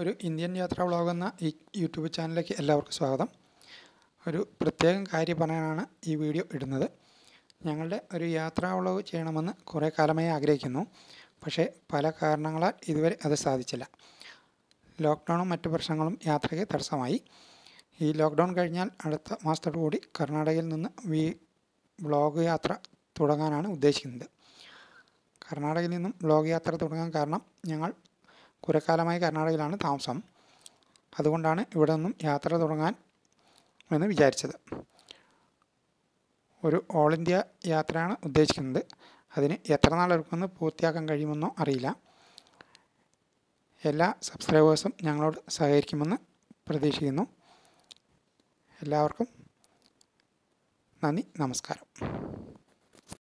ഒരു ഇന്ത്യൻ യാത്രാ വ്ളോഗ് എന്ന ഈ യൂട്യൂബ് ചാനലിലേക്ക് എല്ലാവർക്കും സ്വാഗതം ഒരു പ്രത്യേകം കാര്യം പറയാനാണ് ഈ വീഡിയോ ഇടുന്നത് ഞങ്ങളുടെ ഒരു യാത്രാ വ്ളോഗ് ചെയ്യണമെന്ന് കുറേ കാലമായി ആഗ്രഹിക്കുന്നു പക്ഷേ പല കാരണങ്ങളാൽ ഇതുവരെ അത് സാധിച്ചില്ല ലോക്ക്ഡൗണും മറ്റു പ്രശ്നങ്ങളും യാത്രയ്ക്ക് തടസ്സമായി ഈ ലോക്ക്ഡൗൺ കഴിഞ്ഞാൽ അടുത്ത മാസത്തോടു കൂടി കർണാടകയിൽ നിന്ന് വി വ്ളോഗ് യാത്ര തുടങ്ങാനാണ് ഉദ്ദേശിക്കുന്നത് കർണാടകയിൽ നിന്നും വ്ളോഗ് യാത്ര തുടങ്ങാൻ കാരണം ഞങ്ങൾ കുറേ കാലമായി കർണാടകയിലാണ് താമസം അതുകൊണ്ടാണ് ഇവിടെ നിന്നും യാത്ര തുടങ്ങാൻ എന്ന് വിചാരിച്ചത് ഒരു ഓൾ ഇന്ത്യ യാത്രയാണ് ഉദ്ദേശിക്കുന്നത് അതിന് എത്ര നാളെടുക്കുമെന്ന് പൂർത്തിയാക്കാൻ കഴിയുമെന്നോ അറിയില്ല എല്ലാ സബ്സ്ക്രൈബേഴ്സും ഞങ്ങളോട് സഹകരിക്കുമെന്ന് പ്രതീക്ഷിക്കുന്നു എല്ലാവർക്കും നന്ദി നമസ്കാരം